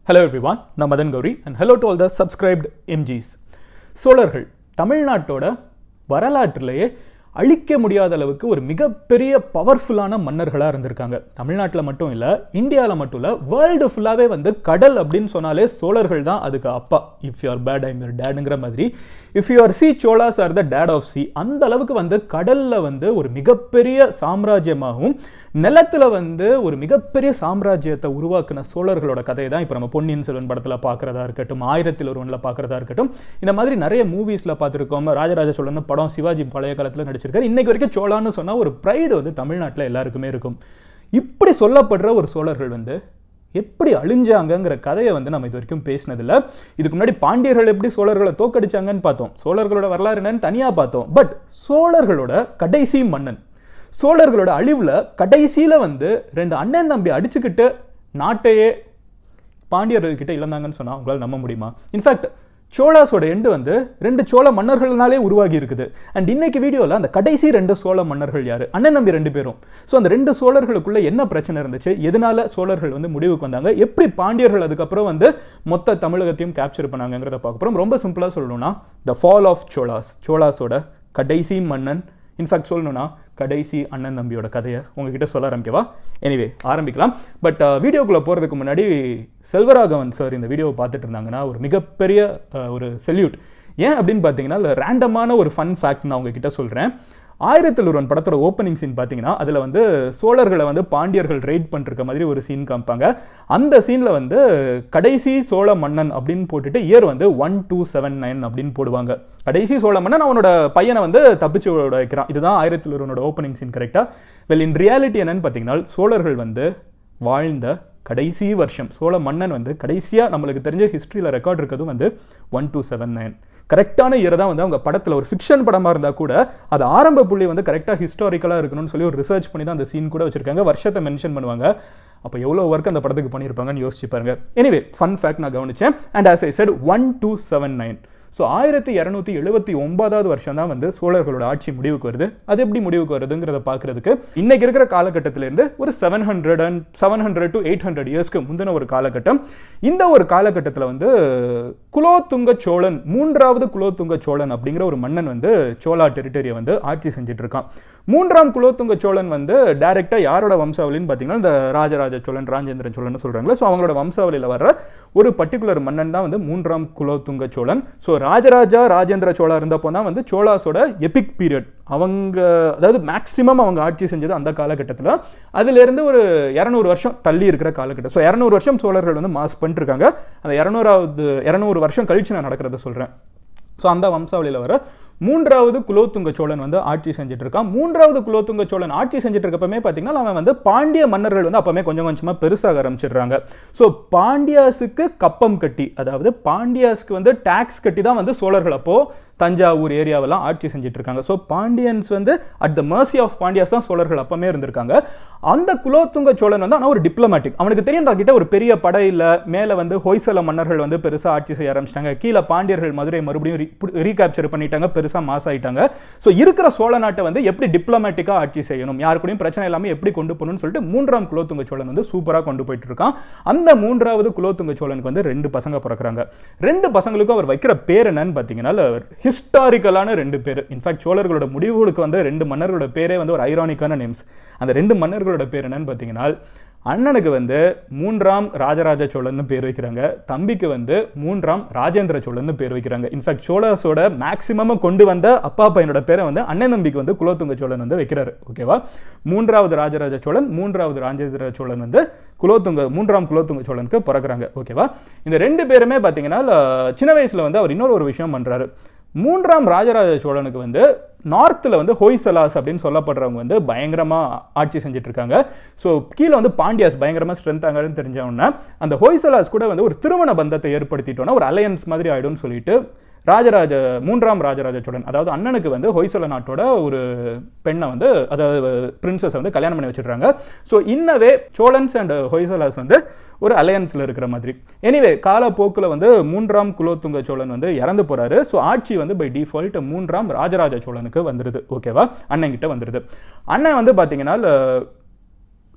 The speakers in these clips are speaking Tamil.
ஹலோ எவ்ரிவான் நான் Madan Gowri and hello to all the subscribed எம்ஜிஸ் சோழர்கள் தமிழ்நாட்டோட வரலாற்றிலேயே அழிக்க முடியாத அளவுக்கு ஒரு மிகப்பெரிய பவர்ஃபுல்லான மன்னர்களாக இருந்திருக்காங்க தமிழ்நாட்டில் மட்டும் இல்லை இந்தியாவில் மட்டும் இல்லை வேர்ல்டு ஃபுல்லாகவே வந்து கடல் அப்படின்னு சொன்னாலே சோழர்கள் தான் அதுக்கு அப்பா if you are bad I'm your டேடுங்கிற மாதிரி if you are C Cholas are the dad of C அந்த அளவுக்கு வந்து கடலில் வந்து ஒரு மிகப்பெரிய சாம்ராஜ்யமாகவும் நிலத்துல வந்து ஒரு மிகப்பெரிய சாம்ராஜ்யத்தை உருவாக்குன சோழர்களோட கதையை தான் இப்போ நம்ம பொன்னியின் செல்வன் படத்தில் பார்க்குறதா இருக்கட்டும் ஆயிரத்தில் ஒருவனில் பார்க்குறதா இருக்கட்டும் இந்த மாதிரி நிறைய மூவிஸில் பார்த்துருக்கோம் ராஜராஜ சோழன் படம் சிவாஜி பழைய காலத்தில் நடிச்சிருக்காரு இன்னைக்கு வரைக்கும் சோழான்னு சொன்னால் ஒரு ப்ரைடு வந்து தமிழ்நாட்டில் எல்லாருக்குமே இருக்கும் இப்படி சொல்லப்படுற ஒரு சோழர்கள் வந்து எப்படி அழிஞ்சாங்கங்கிற கதையை வந்து நம்ம இது வரைக்கும் பேசினதில்ல இதுக்கு முன்னாடி பாண்டியர்கள் எப்படி சோழர்களை தோக்கடிச்சாங்கன்னு பார்த்தோம் சோழர்களோட வரலாறு என்னன்னு தனியாக பார்த்தோம் பட் சோழர்களோட கடைசி மன்னன் சோழர்களோட அழிவில் கடைசியில் வந்து ரெண்டு அண்ணன் தம்பி அடிச்சுக்கிட்டு நாட்டையே பாண்டியர்கள்கிட்ட இழந்தாங்கன்னு சொன்னால் உங்களால் நம்ப முடியுமா இன்ஃபேக்ட் சோழாஸோட எண்டு வந்து ரெண்டு சோழ மன்னர்கள்னாலே உருவாகி இருக்குது அண்ட் இன்னைக்கு வீடியோவில் அந்த கடைசி ரெண்டு சோழ மன்னர்கள் யார் அண்ணன் நம்பி ரெண்டு பேரும் ஸோ அந்த ரெண்டு சோழர்களுக்குள்ள என்ன பிரச்சனை இருந்துச்சு எதனால சோழர்கள் வந்து முடிவுக்கு வந்தாங்க எப்படி பாண்டியர்கள் அதுக்கப்புறம் வந்து மொத்த தமிழகத்தையும் கேப்சர் பண்ணாங்கிறத பார்க்க போகிறோம் ரொம்ப சிம்பிளாக சொல்லணும்னா த ஃபால் ஆஃப் சோழாஸ் சோழாஸோட கடைசி மன்னன் இன்ஃபேக்ட் சொல்லணும்னா கடைசி அண்ணன் தம்பியோட கதையை உங்ககிட்ட சொல்ல ஆரம்பிக்கவா எனிவே ஆரம்பிக்கலாம் பட் வீடியோக்குள்ளே போகிறதுக்கு முன்னாடி செல்வராகவன் சார் இந்த வீடியோவை பார்த்துட்டு இருந்தாங்கன்னா ஒரு மிகப்பெரிய uh, ஒரு செல்யூட் ஏன் அப்படின்னு பார்த்தீங்கன்னா ரேண்டமான ஒரு ஃபன் ஃபேக்ட் நான் உங்ககிட்ட சொல்கிறேன் ஆயிரத்தில் ஒருவன் படத்தோட ஓப்பனிங் சீன் பார்த்தீங்கன்னா அதில் வந்து சோழர்களை வந்து பாண்டியர்கள் ரைட் பண்ணிருக்க மாதிரி ஒரு சீன் காமிப்பாங்க அந்த சீனில் வந்து கடைசி சோழ மன்னன் அப்படின்னு போட்டுட்டு இயர் வந்து ஒன் டூ செவன் நைன் அப்படின்னு போடுவாங்க கடைசி சோழ மன்னன் அவனோட பையனை வந்து தப்பிச்சு விட வைக்கிறான் இதுதான் ஆயிரத்தில் ஒருவனோட ஓப்பனிங் சீன் கரெக்டாக வெல் இன் ரியாலிட்டி என்னன்னு பார்த்தீங்கன்னா சோழர்கள் வந்து வாழ்ந்த கடைசி வருஷம் சோழ மன்னன் வந்து கடைசியாக நம்மளுக்கு தெரிஞ்ச ஹிஸ்ட்ரியில் ரெக்கார்ட் இருக்கிறதும் வந்து ஒன் டூ செவன் நைன் கரெக்டான இயர் தான் வந்து அவங்க படத்தில் ஒரு ஃபிக்ஷன் படமாக இருந்தால் கூட அது ஆரம்ப புள்ளி வந்து கரெக்டாக ஹிஸ்டாரிக்கலாக இருக்கணும்னு சொல்லி ஒரு ரிசர்ச் பண்ணி தான் அந்த சீன் கூட வச்சிருக்காங்க வருஷத்தை மென்ஷன் பண்ணுவாங்க அப்போ எவ்வளோ ஒர்க் அந்த படத்துக்கு பண்ணியிருப்பாங்கன்னு யோசிச்சு பாருங்க எனிவே ஃபன் ஃபேக்ட் நான் கவனிச்சேன் and as I said one two seven nine so ஆயிரத்தி இரநூத்தி எழுபத்தி ஒன்பதாவது வருஷம் தான் வந்து சோழர்களோட ஆட்சி முடிவுக்கு வருது அது எப்படி முடிவுக்கு வருதுங்கிறத பார்க்கறதுக்கு இன்னைக்கு இருக்கிற காலகட்டத்திலேருந்து ஒரு seven hundred and seven hundred to eight hundred இயர்ஸ்க்கு முந்தின ஒரு காலகட்டம் இந்த ஒரு காலகட்டத்தில் வந்து குலோத்துங்க சோழன் மூன்றாவது குலோத்துங்க சோழன் அப்படிங்கிற ஒரு மன்னன் வந்து சோழா டெரிட்டரியை வந்து ஆட்சி செஞ்சுட்டு இருக்கான் மூன்றாம் குலோத்துங்க சோழன் வந்து டைரெக்டாக யாரோட வம்சாவளின்னு பார்த்தீங்கன்னா இந்த ராஜராஜ சோழன் ராஜேந்திரன் சோழன் சொல்கிறாங்களே ஸோ அவங்களோட வம்சாவளியில் வர்ற ஒரு பர்டிகுலர் மன்னன் தான் வந்து மூன்றாம் குலோத்துங்க சோழன் ஸோ ராஜராஜா ராஜேந்திர சோழா இருந்தப்போ தான் வந்து சோழாஸோட எபிக் பீரியட் அவங்க அதாவது மேக்ஸிமம் அவங்க ஆட்சி செஞ்சது அந்த காலகட்டத்தில் அதுலேருந்து ஒரு இரநூறு வருஷம் தள்ளி இருக்கிற காலகட்டம் ஸோ இரநூறு வருஷம் சோழர்கள் வந்து மாஸ் பண்ணிருக்காங்க அந்த இரநூறாவது இரநூறு வருஷம் கழிச்சு நான் நடக்கிறத சொல்கிறேன் ஸோ அந்த வம்சாவளியில் வர மூன்றாவது குலோத்துங்க சோழன் வந்து ஆட்சி செஞ்சுட்டு இருக்கான் மூன்றாவது குலோத்துங்க சோழன் ஆட்சி செஞ்சுட்டு இருக்கப்பமே பார்த்தீங்கன்னா அவன் வந்து பாண்டிய மன்னர்கள் வந்து அப்பவுமே கொஞ்சம் கொஞ்சமாக பெருசாக ஆரம்பிச்சிடுறாங்க ஸோ பாண்டியாஸுக்கு கப்பம் கட்டி அதாவது பாண்டியாஸ்க்கு வந்து டேக்ஸ் கட்டி தான் வந்து சோழர்கள் அப்போ தஞ்சாவூர் ஏரியாவெல்லாம் ஆட்சி செஞ்சுட்டு இருக்காங்க ஸோ பாண்டியன்ஸ் வந்து at the mercy of Pandyas தான் சோழர்கள் அப்பமே இருந்திருக்காங்க அந்த குலோத்துங்க சோழன் வந்து ஆனால் ஒரு டிப்ளமேட்டிக் அவனுக்கு தெரியும் கிட்ட ஒரு பெரிய படை இல்லை மேலே வந்து ஹொய்சல மன்னர்கள் வந்து பெருசாக ஆட்சி செய்ய ஆரம்பிச்சிட்டாங்க கீழே பாண்டியர்கள் மதுரை மறுபடியும் ரீகேப்சர் பண்ணிட்டாங்க பெருசாக மாஸ் ஆயிட்டாங்க ஸோ இருக்கிற சோழ நாட்டை வந்து எப்படி டிப்ளமேட்டிக்காக ஆட்சி செய்யணும் யாரு கூடயும் பிரச்சனை இல்லாமல் எப்படி கொண்டு போகணும்னு சொல்லிட்டு மூன்றாம் குலோத்துங்க சோழன் வந்து சூப்பராக கொண்டு போயிட்டு இருக்கான் அந்த மூன்றாவது குலோத்துங்க சோழனுக்கு வந்து ரெண்டு பசங்க பிறக்கிறாங்க ரெண்டு பசங்களுக்கும் அவர் வைக்கிற பேர் என்னன்னு பார்த்தீங்கன்னா ஹிஸ்டாரிக்கலான ரெண்டு பேர் இன்ஃபேக்ட் சோழர்களோட முடிவுகளுக்கு வந்து ரெண்டு மன்னர்களோட பேரே வந்து ஒரு ஐரானிக்கான நேம்ஸ் அந்த ரெண்டு மன்னர்களோட பேர் என்னன்னு பார்த்தீங்கன்னா அண்ணனுக்கு வந்து மூன்றாம் ராஜராஜ சோழன் பேர் வைக்கிறாங்க தம்பிக்கு வந்து மூன்றாம் ராஜேந்திர சோழன் பேர் வைக்கிறாங்க இன்ஃபேக்ட் சோழர்ஸோட மேக்சிமம் கொண்டு வந்த அப்பா பையனோட பேரை வந்து அண்ணன் தம்பிக்கு வந்து குலோத்துங்க சோழன் வந்து வைக்கிறாரு ஓகேவா மூன்றாவது ராஜராஜ சோழன் மூன்றாவது ராஜேந்திர சோழன் வந்து குலோத்துங்க மூன்றாம் குலோத்துங்க சோழனுக்கு பிறக்கிறாங்க ஓகேவா இந்த ரெண்டு பேருமே பார்த்தீங்கன்னா சின்ன வயசுல வந்து அவர் இன்னொரு ஒரு விஷயம் பண்றாரு மூன்றாம் ராஜராஜ சோழனுக்கு வந்து நார்த்தில் வந்து ஹொய்சலாஸ் அப்படின்னு சொல்லப்படுறவங்க வந்து பயங்கரமாக ஆட்சி செஞ்சுட்டு இருக்காங்க ஸோ கீழே வந்து பாண்டியாஸ் பயங்கரமாக ஸ்ட்ரென்த் ஆகாதுன்னு தெரிஞ்சவொன்னா அந்த ஹொய்சலாஸ் கூட வந்து ஒரு திருமண பந்தத்தை ஏற்படுத்திட்டோன்னா ஒரு அலையன்ஸ் மாதிரி ஆகிடும்னு சொல்லிட்டு ராஜராஜ மூன்றாம் ராஜராஜ சோழன் அதாவது அண்ணனுக்கு வந்து ஹொய்சல நாட்டோட ஒரு பெண்ணை வந்து அதாவது பிரின்சஸ் வந்து கல்யாணம் பண்ணி வச்சிடுறாங்க ஸோ இன்னவே சோழன்ஸ் அண்ட் ஹொய்சலாஸ் வந்து ஒரு அலையன்ஸில் இருக்கிற மாதிரி எனிவே காலப்போக்கில் வந்து மூன்றாம் குலோத்துங்க சோழன் வந்து இறந்து போறாரு ஸோ ஆட்சி வந்து பை டிஃபால்ட் மூன்றாம் ராஜராஜ சோழனுக்கு வந்துடுது ஓகேவா அண்ணன் கிட்ட வந்துடுது அண்ணன் வந்து பார்த்தீங்கன்னா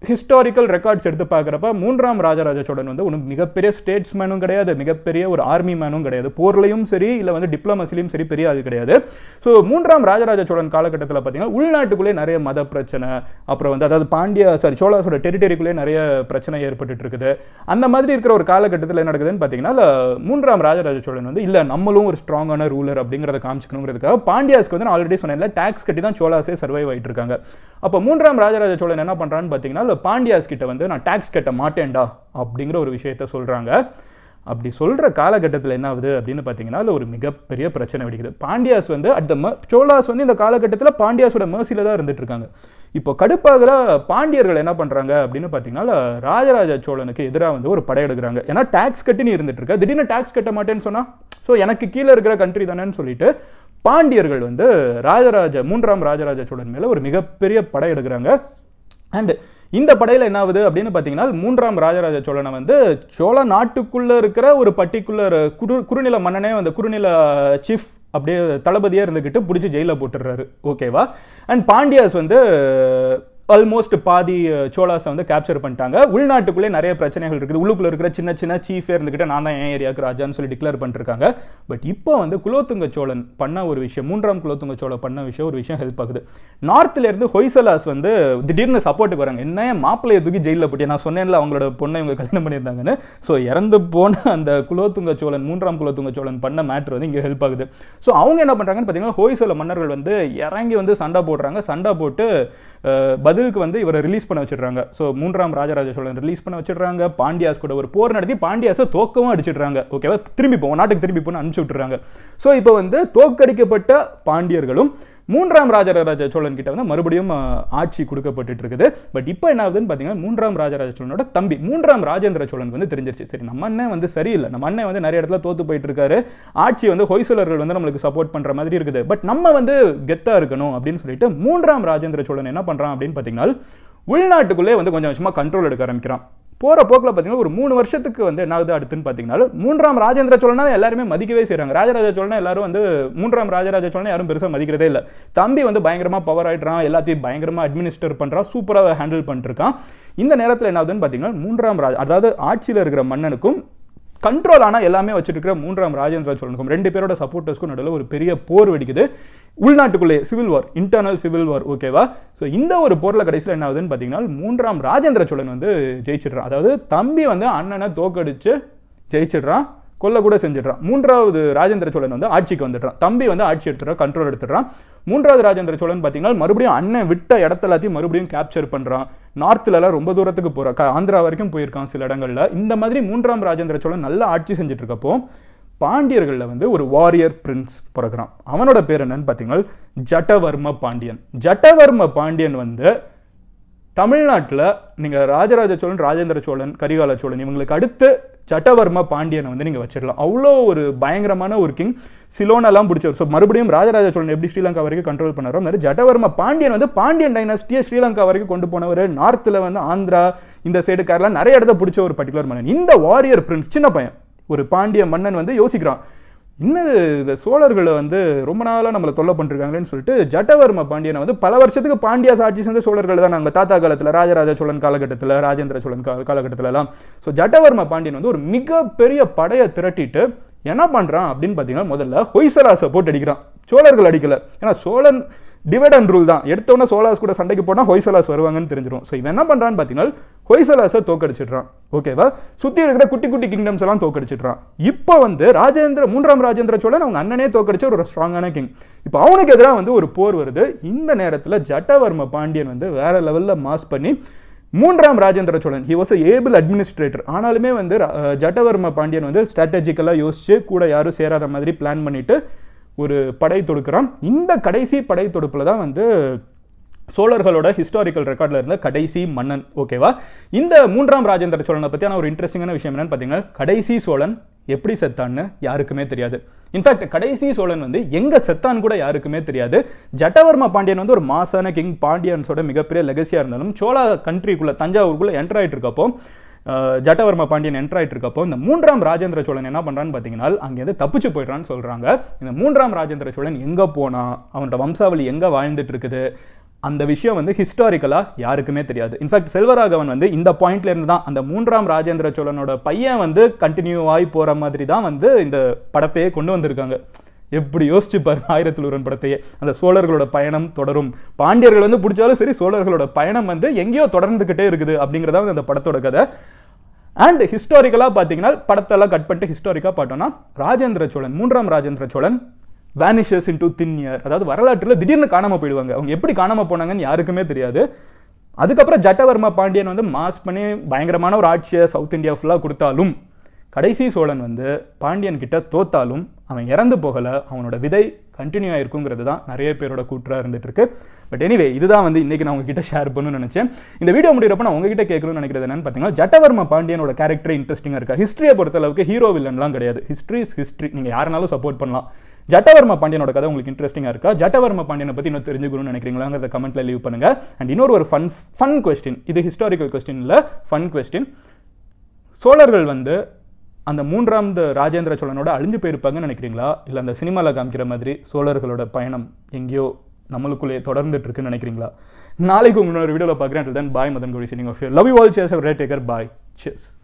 ஹிஸ்டாரிக்கல் ரெக்கார்ட்ஸ் எடுத்து பார்க்குறப்ப மூன்றாம் ராஜராஜ சோழன் வந்து ஒன்று மிகப்பெரிய ஸ்டேட்ஸ்மேனும் கிடையாது மிகப்பெரிய ஒரு ஆர்மி மேனும் கிடையாது போர்லையும் சரி இல்லை வந்து டிப்ளமசிலையும் சரி பெரிய அது கிடையாது ஸோ மூன்றாம் ராஜராஜ சோழன் காலகட்டத்தில் பார்த்தீங்கன்னா உள்நாட்டுக்குள்ளே நிறைய மத பிரச்சனை அப்புறம் வந்து அதாவது பாண்டிய சாரி சோழாஸோட டெரிட்டரிக்குள்ளே நிறைய பிரச்சனை ஏற்பட்டுட்டு இருக்குது அந்த மாதிரி இருக்கிற ஒரு காலகட்டத்தில் என்ன நடக்குதுன்னு பார்த்தீங்கன்னா இல்ல, மூன்றாம் ராஜராஜ சோழன் வந்து இல்லை நம்மளும் ஒரு ஸ்ட்ராங்கான ரூலர் அப்படிங்கிறத காமிச்சிக்கணுங்கிறதுக்காக பாண்டியாஸ்க்கு வந்து நான் ஆல்ரெடி சொன்னேன்ல டேக்ஸ் கட்டி தான் சோழாஸே சர்வைவ் ஆயிட்டு இருக்காங்க அப்போ மூன்றாம் ராஜராஜ சோழன் என்ன பண்றான்னு பார்த்தீங்கன்னா இல்ல பாண்டியாஸ் கிட்ட வந்து நான் டேக்ஸ் கட்ட மாட்டேன்டா அப்படிங்கிற ஒரு விஷயத்த சொல்றாங்க அப்படி சொல்ற காலகட்டத்தில் என்ன ஆகுது அப்படின்னு பார்த்தீங்கன்னா அதுல ஒரு மிகப்பெரிய பிரச்சனை வெடிக்குது பாண்டியாஸ் வந்து அட் த சோழாஸ் வந்து இந்த காலகட்டத்தில் பாண்டியாஸோட mercyல தான் இருந்துட்டு இருக்காங்க இப்போ கடுப்பாகிற பாண்டியர்கள் என்ன பண்றாங்க அப்படின்னு பார்த்தீங்கன்னா ராஜராஜ சோழனுக்கு எதிராக வந்து ஒரு படையெடுக்கிறாங்க ஏன்னா டேக்ஸ் கட்டி நீ இருந்துட்டு இருக்க திடீர்னு டேக்ஸ் கட்ட மாட்டேன்னு சொன்னா ஸோ எனக்கு கீழே இருக்கிற கண்ட்ரி தானேன்னு சொல்லிட்டு பாண்டியர்கள் வந்து ராஜராஜ மூன்றாம் ராஜராஜ சோழன் மேல ஒரு மிகப்பெரிய படை எடுக்கிறாங்க அண்ட் இந்த படையில என்ன ஆகுது அப்படின்னு பார்த்தீங்கன்னா மூன்றாம் ராஜராஜ சோழனை வந்து சோழ நாட்டுக்குள்ள இருக்கிற ஒரு பர்டிகுலர் குறு குறுநில மன்னனே அந்த குறுநில சீஃப் அப்படியே தளபதியா இருந்துக்கிட்டு பிடிச்சி ஜெயில போட்டுடுறாரு ஓகேவா அண்ட் பாண்டியாஸ் வந்து ஆல்மோஸ்ட் பாதி சோழாஸை வந்து கேப்சர் பண்ணிட்டாங்க உள்நாட்டுக்குள்ளே நிறைய பிரச்சனைகள் இருக்குது உள்ளுக்குள்ள இருக்கிற சின்ன சின்ன சீஃபே இருந்துக்கிட்டு நான் தான் என் ஏரியாவுக்கு ராஜான்னு சொல்லி டிக்ளேர் பண்ணிருக்காங்க பட் இப்போ வந்து குலோத்துங்க சோழன் பண்ண ஒரு விஷயம் மூன்றாம் குலோத்துங்க சோழன் பண்ண விஷயம் ஒரு விஷயம் ஹெல்ப் ஆகுது நார்த்ல இருந்து ஹொய்சலாஸ் வந்து திடீர்னு சப்போர்ட்டுக்கு வராங்க என்ன மாப்பிள்ளையை தூக்கி ஜெயிலில் போட்டு நான் சொன்னேன்ல அவங்களோட பொண்ணை இவங்க கல்யாணம் பண்ணியிருந்தாங்கன்னு ஸோ இறந்து போன அந்த குலோத்துங்க சோழன் மூன்றாம் குலோத்துங்க சோழன் பண்ண மேட்ரு வந்து இங்கே ஹெல்ப் ஆகுது ஸோ அவங்க என்ன பண்ணுறாங்கன்னு பார்த்தீங்கன்னா ஹோய்சோல மன்னர்கள் வந்து இறங்கி வந்து சண்டை போடுறாங்க சண்டை போட்டு அஹ், பதிலுக்கு வந்து இவரை ரிலீஸ் பண்ண வச்சிடுறாங்க ஸோ மூன்றாம் ராஜராஜ சோழன் ரிலீஸ் பண்ண வச்சிடுறாங்க பாண்டியாஸ் கூட ஒரு போர் நடத்தி பாண்டியாஸை தோக்கவும் அடிச்சிடுறாங்க ஓகேவா திரும்பி போவோம் நாட்டுக்கு திரும்பி போன்னு அனுப்பிச்சு விட்டுறாங்க ஸோ இப்போ வந்து தோற்கடிக்கப்பட்ட பாண்டியர்களும் மூன்றாம் ராஜராஜ சோழன் கிட்ட வந்து மறுபடியும் அஹ், ஆட்சி கொடுக்கப்பட்டுட்டு இருக்குது பட் இப்போ என்ன ஆகுதுன்னு பார்த்தீங்கன்னா மூன்றாம் ராஜராஜ சோழனோட தம்பி மூன்றாம் ராஜேந்திர சோழன் வந்து தெரிஞ்சிருச்சு சரி நம்ம அண்ணன் வந்து சரியில்லை நம்ம அண்ணன் வந்து நிறைய இடத்துல தோத்து போயிட்டு இருக்காரு ஆட்சி வந்து ஹொய்சலர்கள் வந்து நம்மளுக்கு சப்போர்ட் பண்ற மாதிரி இருக்குது பட் நம்ம வந்து கெத்தா இருக்கணும் அப்படின்னு சொல்லிட்டு மூன்றாம் ராஜேந்திர சோழன் என்ன பண்றான் அப்படின்னு பார்த்தீங்கன்னா உள்நாட்டுக்குள்ளே வந்து கொஞ்சம் கொஞ்சமா கண்ட்ரோல் எடுக்க ஆரம்பிக்கிறான் போற போக்கில் பார்த்தீங்கன்னா ஒரு மூணு வருஷத்துக்கு வந்து என்ன ஆகுது அடுத்துன்னு பார்த்தீங்கன்னா மூன்றாம் ராஜேந்திர சோழனா எல்லாருமே மதிக்கவே செய்றாங்க ராஜராஜ சோழனா எல்லாரும் வந்து மூன்றாம் ராஜராஜ சோழனை யாரும் பெருசாக மதிக்கிறதே இல்லை தம்பி வந்து பயங்கரமா பவர் ஆயிடுறான் எல்லாத்தையும் பயங்கரமா அட்மினிஸ்டர் பண்றான் சூப்பராக ஹேண்டில் பண்ணிருக்கான் இந்த நேரத்தில் என்ன ஆகுதுன்னு பார்த்தீங்கன்னா மூன்றாம் ராஜ அதாவது ஆட்சியில் இருக்கிற மன்னனுக்கும் கண்ட்ரோல் ஆனால் எல்லாமே வச்சுட்டு இருக்கிற மூன்றாம் ராஜேந்திர சோழனுக்கும் ரெண்டு பேரோட சப்போர்ட்டர்ஸ்க்கும் நடுவில் ஒரு பெரிய போர் வெடிக்குது உள்நாட்டுக்குள்ளே civil war internal civil war ஓகேவா ஸோ இந்த ஒரு போரில் கடைசியில் என்ன ஆகுதுன்னு பார்த்தீங்கன்னா மூன்றாம் ராஜேந்திர சோழன் வந்து ஜெயிச்சிடுறான் அதாவது தம்பி வந்து அண்ணனை தோக்கடிச்சு ஜெயிச்சிடுறான் கொல்ல கூட செஞ்சிடுறான் மூன்றாவது ராஜேந்திர சோழன் வந்து ஆட்சிக்கு வந்துடுறான் தம்பி வந்து ஆட்சி எடுத்துடுறான் கண்ட்ரோல் எடுத்துடுறான் மூன்றாவது ராஜேந்திர சோழன் பார்த்தீங்கன்னா மறுபடியும் அண்ணன் விட்ட இடத்த எல்லாத்தையும் மறுபடியும் கேப்சர் பண்ணுறான் நார்த்ல எல்லாம் ரொம்ப தூரத்துக்கு போகிறான் ஆந்திரா வரைக்கும் போயிருக்கான் சில இடங்கள்ல இந்த மாதிரி மூன்றாம் ராஜேந்திர சோழன் நல்லா ஆட்சி செஞ்சுட்டு இருக்கப்போ பாண்டியர்களில் வந்து ஒரு வாரியர் பிரின்ஸ் பிறகுறான் அவனோட பேர் என்னன்னு பார்த்தீங்கன்னா ஜட்டவர்ம பாண்டியன் ஜட்டவர்ம பாண்டியன் வந்து தமிழ்நாட்டில் நீங்கள் ராஜராஜ சோழன் ராஜேந்திர சோழன் கரிகால சோழன் இவங்களுக்கு அடுத்து சட்டவர்ம பாண்டியனை வந்து நீங்கள் வச்சிடலாம் அவ்வளோ ஒரு பயங்கரமான ஒரு கிங் சிலோனெல்லாம் பிடிச்சவர் ஸோ மறுபடியும் ராஜராஜ சோழன் எப்படி ஸ்ரீலங்கா வரைக்கும் கண்ட்ரோல் பண்ணாரோ அந்த மாதிரி ஜட்டவர்ம பாண்டியன் வந்து பாண்டியன் டைனாஸ்டியை ஸ்ரீலங்கா வரைக்கும் கொண்டு போனவர் நார்த்தில் வந்து ஆந்திரா இந்த சைடு கேரளா நிறைய இடத்த பிடிச்ச ஒரு பர்டிகுலர் மன்னன் இந்த வாரியர் பிரின்ஸ் சின்ன பையன் ஒரு பாண்டிய மன்னன் வந்து யோசிக்கிறான் இன்னும் இந்த சோழர்களை வந்து ரொம்ப நாளாக நம்மளை தொல்லை பண்ணிருக்காங்களேன்னு சொல்லிட்டு ஜட்டவர்ம பாண்டியனை வந்து பல வருஷத்துக்கு பாண்டியாஸ் ஆட்சி சேர்ந்த சோழர்கள் தான் நாங்கள் தாத்தா காலத்தில் ராஜராஜ சோழன் காலகட்டத்தில் ராஜேந்திர சோழன் கால காலகட்டத்துல எல்லாம் ஸோ ஜட்டவர்ம பாண்டியன் வந்து ஒரு மிகப்பெரிய படையை திரட்டிட்டு என்ன பண்ணுறான் அப்படின்னு பார்த்தீங்கன்னா முதல்ல ஹொய்சலாஸை போட்டு அடிக்கிறான் சோழர்கள் அடிக்கல ஏன்னா சோழன் டிவைட் அண்ட் ரூல் தான் எடுத்தோன்னே சோலாஸ் கூட சண்டைக்கு போனால் ஹொய்சலாஸ் வருவாங்கன்னு தெரிஞ்சிடும் ஸோ இவன் என்ன பண்ணுறான்னு பார்த்தீங்கன்னா ஹொய்சலாஸை தோக்கடிச்சிடுறான் ஓகேவா சுற்றி இருக்கிற குட்டி குட்டி கிங்டம்ஸ் எல்லாம் தோக்கடிச்சிடுறான் இப்போ வந்து ராஜேந்திர மூன்றாம் ராஜேந்திர சோழன் அவங்க அண்ணனே தோக்கடிச்ச ஒரு ஸ்ட்ராங்கான கிங் இப்போ அவனுக்கு எதிராக வந்து ஒரு போர் வருது இந்த நேரத்தில் ஜட்டவர்ம பாண்டியன் வந்து வேற லெவலில் மாஸ் பண்ணி மூன்றாம் Rajendra Cholan he was able administrator ஆனாலுமே வந்து அஹ், ஜட்டவர்ம பாண்டியன் வந்து ஸ்ட்ராட்டஜிக்கலாக யோசிச்சு கூட யாரும் சேராத மாதிரி பிளான் பண்ணிட்டு ஒரு படை தொடுக்கிறான் இந்த கடைசி படை தொடுப்புல தான் வந்து சோழர்களோட ஹிஸ்டாரிக்கல் ரெக்கார்ட்ல இருந்த கடைசி மன்னன் ஓகேவா இந்த மூன்றாம் ராஜேந்திர சோழனை பற்றியான ஒரு இன்ட்ரெஸ்டிங்கான விஷயம் என்னன்னு பார்த்தீங்கன்னா கடைசி சோழன் எப்படி செத்தான்னு யாருக்குமே தெரியாது இன்ஃபேக்ட் கடைசி சோழன் வந்து எங்க செத்தான் கூட யாருக்குமே தெரியாது ஜட்டவர்ம பாண்டியன் வந்து ஒரு மாசான கிங் பாண்டியன்ஸோட மிகப்பெரிய லெகசியா இருந்தாலும் சோழா கண்ட்ரிக்குள்ள தஞ்சாவூருக்குள்ள என்டர் ஆயிட்டு இருக்கப்போ அஹ், ஜட்டவர்ம பாண்டியன் என்டர் ஆயிட்டு இருக்கப்போ இந்த மூன்றாம் ராஜேந்திர சோழன் என்ன பண்றான்னு பார்த்தீங்கன்னா அங்கேருந்து தப்பிச்சு போயிடுறான்னு சொல்றாங்க இந்த மூன்றாம் ராஜேந்திர சோழன் எங்க போனா அவனோட வம்சாவளி எங்க வாழ்ந்துட்டு இருக்குது அந்த விஷயம் வந்து ஹிஸ்டாரிக்கலாக யாருக்குமே தெரியாது இன்ஃபேக்ட் செல்வராகவன் வந்து இந்த பாயிண்ட்ல இருந்து தான் அந்த மூன்றாம் ராஜேந்திர சோழனோட பையன் வந்து கண்டினியூ ஆகி போகிற மாதிரி தான் வந்து இந்த படத்தையே கொண்டு வந்திருக்காங்க எப்படி யோசிச்சு பாருங்க ஆயிரத்தில் ஒருவன் படத்தையே அந்த சோழர்களோட பயணம் தொடரும் பாண்டியர்கள் வந்து பிடிச்சாலும் சரி சோழர்களோட பயணம் வந்து எங்கேயோ தொடர்ந்துக்கிட்டே இருக்குது அப்படிங்கிறதா வந்து அந்த படத்தோட கதை அண்ட் ஹிஸ்டாரிக்கலாக பார்த்தீங்கன்னா படத்தெல்லாம் கட் பண்ணிட்டு ஹிஸ்டாரிக்காக பார்த்தோம்னா ராஜேந்திர சோழன் மூன்றாம் Rajendra Cholan vanishes into thin air அதாவது வரலாற்றில் திடீர்னு காணாம போயிடுவாங்க அவங்க எப்படி காணாம போனாங்கன்னு யாருக்குமே தெரியாது அதுக்கப்புறம் ஜட்டவர்மா பாண்டியன் வந்து மாஸ் பண்ணி பயங்கரமான ஒரு ஆட்சியை சவுத் இந்தியா ஃபுல்லாக கொடுத்தாலும் கடைசி சோழன் வந்து பாண்டியன் கிட்ட தோத்தாலும் அவன் இறந்து போகல அவனோட விதை கண்டினியூ ஆயிருக்குங்கிறது தான் நிறைய பேரோட கூற்றா இருந்துட்டு இருக்கு பட் எனிவே இதுதான் வந்து இன்னைக்கு நான் உங்ககிட்ட ஷேர் பண்ணணும்னு நினைச்சேன் இந்த வீடியோ முடிகிறப்ப நான் உங்ககிட்ட கேட்கணும்னு நினைக்கிறது என்னன்னு பார்த்தீங்கன்னா ஜட்டவர்ம பாண்டியனோட கேரக்டர் இன்ட்ரெஸ்டிங்காக இருக்கா ஹிஸ்ட்ரியை பொறுத்த அளவுக்கு ஹீரோ வில்லன்லாம் கிடையாது ஹிஸ்ட்ரி இஸ் ஹிஸ்ட்ரி நீங்கள் யாருனாலும் சப்போர்ட் பண்ணலாம் ஜட்டவர்ம பாண்டியனோட கதை உங்களுக்கு இன்ட்ரெஸ்டிங்காக இருக்கா ஜட்டவர்ம பாண்டியனை பற்றி இன்னும் தெரிஞ்சுக்கணும்னு நினைக்கிறீங்களாங்கிறத கமெண்ட்ல லீவ் பண்ணுங்க அண்ட் இன்னொரு ஒரு ஃபன் ஃபன் கொஸ்டின் இது ஹிஸ்டாரிக்கல் கொஸ்டின் இல்லை ஃபன் கொஸ்டின் சோழர்கள் வந்து அந்த மூன்றாம் ராஜேந்திர சோழனோட அழிஞ்சு போயிருப்பாங்கன்னு நினைக்கிறீங்களா இல்லை அந்த சினிமாவில் காமிக்கிற மாதிரி சோழர்களோட பயணம் எங்கேயோ நம்மளுக்குள்ளே தொடர்ந்துட்டு இருக்குன்னு நினைக்கிறீங்களா நாளைக்கு உங்களோட வீடியோவில் பார்க்குறேன் தென் பாய் மதன் கோடி சினிங் ஆஃப் லவ் யூ ஆல் சேஸ் ரேட் டேக்கர் பாய் சேஸ்